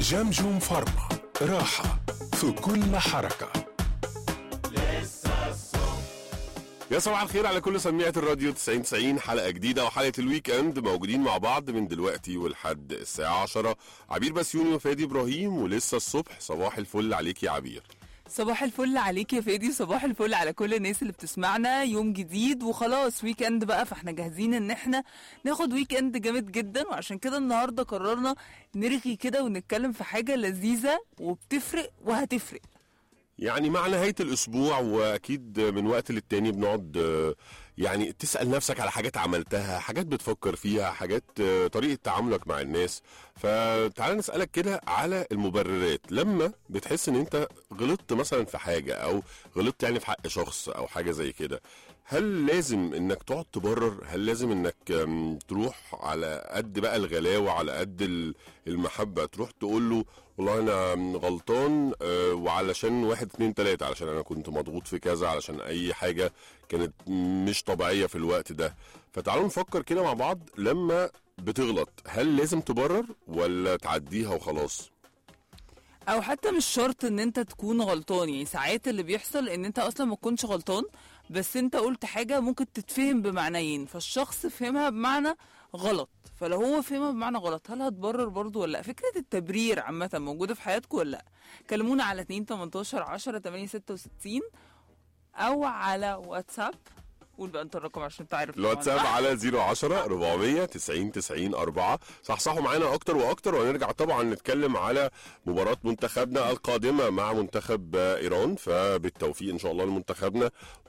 جمجم فارما راحة في كل حركة يا صباح الخير على كل سميعة الراديو 90 90 حلقة جديدة وحلقة الويك اند موجودين مع بعض من دلوقتي ولحد الساعة 10 عبير بسيوني وفادي ابراهيم ولسه الصبح صباح الفل عليك يا عبير صباح الفل عليك يا فادي صباح الفل على كل الناس اللي بتسمعنا يوم جديد وخلاص ويك اند بقى فاحنا جاهزين ان احنا ناخد ويك اند جامد جدا وعشان كده النهارده قررنا نرغي كده ونتكلم في حاجه لذيذه وبتفرق وهتفرق يعني مع نهاية الأسبوع وأكيد من وقت للتاني بنقعد آه، يعني تسأل نفسك على حاجات عملتها حاجات بتفكر فيها حاجات آه، طريقة تعاملك مع الناس فتعال نسألك كده على المبررات لما بتحس ان انت غلطت مثلا في حاجة او غلطت يعني في حق شخص او حاجة زي كده هل لازم انك تقعد تبرر هل لازم انك آم، تروح على قد بقى الغلاوة على قد ال- المحبة تروح تقول له والله انا غلطان آه، وعلشان واحد اتنين تلاتة علشان انا كنت مضغوط في كذا علشان اي حاجة كانت مش طبيعية في الوقت ده فتعالوا نفكر كده مع بعض لما بتغلط هل لازم تبرر ولا تعديها وخلاص او حتى مش شرط ان انت تكون غلطان يعني ساعات اللي بيحصل ان انت اصلا ما تكونش غلطان بس انت قلت حاجه ممكن تتفهم بمعنيين فالشخص فهمها بمعنى غلط فلو هو فهمها بمعنى غلط هل هتبرر برضو ولا لا فكره التبرير عامه موجوده في حياتكم ولا لا كلمونا على 2 18 10 8 66 او على واتساب قول بقى انت الرقم عشان تعرف الواتساب على 010 400 90 90 4 صحصحوا معانا اكتر واكتر وهنرجع طبعا نتكلم على مباراة منتخبنا القادمة مع منتخب آه، ايران فبالتوفيق ان شاء الله لمنتخبنا